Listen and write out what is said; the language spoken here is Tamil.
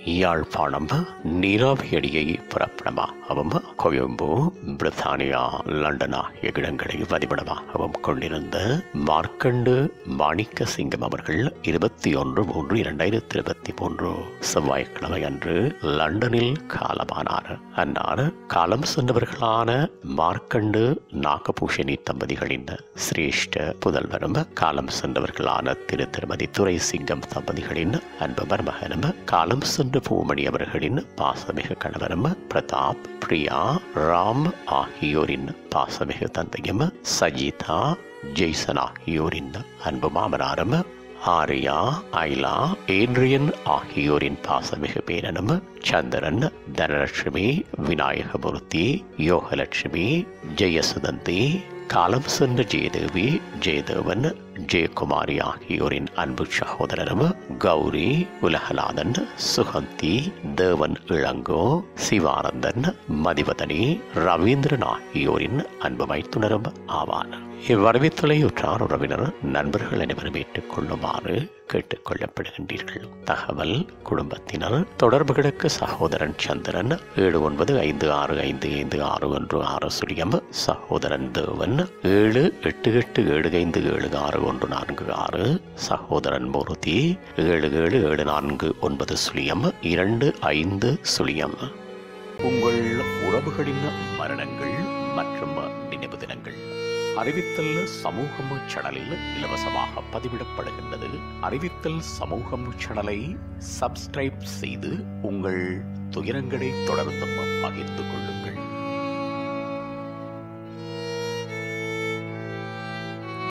யாழ்ப்பாணம் நீராவியடியை புறப்படமாகவும் கொழும்பு பிரித்தானியா லண்டன் ஆகிய இடங்களை வதிவிடமாகவும் கொண்டிருந்த மார்க்கண்டு மாணிக்க சிங்கம் அவர்கள் இருபத்தி ஒன்று மூன்று இரண்டாயிரத்தி இருபத்தி மூன்று செவ்வாய்க்கிழமை அன்று லண்டனில் காலமானார் அன்னார் காலம் சென்றவர்களான மார்க்கண்டு நாகபூஷணி தம்பதிகளின் சிரேஷ்ட புதல்வரும் காலம் சென்றவர்களான திரு திருமதி துரை சிங்கம் தம்பதிகளின் அன்பு மருமகனும் காலம் சென்ற பூமணி அவர்களின் பாசமிகு கணவரும் பிரதாப் பிரியா ராம் ஆகியோரின் பாசமிகு தந்தையும் சஜிதா ஜெய்சன் ஆகியோரின் அன்பு மாமனாரும் ஆரியா ஐலா ஏட்ரியன் ஆகியோரின் பாசமிகு பேரனும் சந்திரன் தனலட்சுமி விநாயகமூர்த்தி யோகலட்சுமி ஜெயசுதந்தி காலம் சென்ற ஜெயதேவி ஜெயதேவன் ஜெயக்குமாரி ஆகியோரின் அன்பு சகோதரரும் கௌரி உலகநாதன் சுகந்தி தேவன் இளங்கோ சிவானந்தன் மதிவதனி ரவீந்திரன் ஆகியோரின் அன்பு மைத்துனரும் ஆவார் இவ்வரவித்தலை உற்றார் உறவினர் நண்பர்கள் அனைவரும் ஏற்றுக்கொள்ளுமாறு கேட்டுக்கொள்ளப்படுகின்றீர்கள் தகவல் குடும்பத்தினர் தொடர்புகளுக்கு சகோதரன் சந்திரன் ஏழு ஒன்பது ஐந்து ஆறு ஐந்து ஐந்து ஆறு ஒன்று ஆறு சுழியம் சகோதரன் தேவன் ஏழு எட்டு எட்டு ஏழு ஐந்து ஏழு ஆறு ஒன்று நான்கு ஆறு சகோதரன் மூர்த்தி ஏழு ஏழு ஏழு நான்கு ஒன்பது சுழியம் இரண்டு ஐந்து சுழியம் உங்கள் உறவுகளின் மரணங்கள் மற்றும் நினைவு தினங்கள் அறிவித்தல் சமூகம் சேனலில் இலவசமாக பதிவிடப்படுகின்றது அறிவித்தல் சமூகம் சேனலை சப்ஸ்கிரைப் செய்து உங்கள் துயரங்களை தொடர்ந்தும் பகிர்ந்து கொள்ளுங்கள்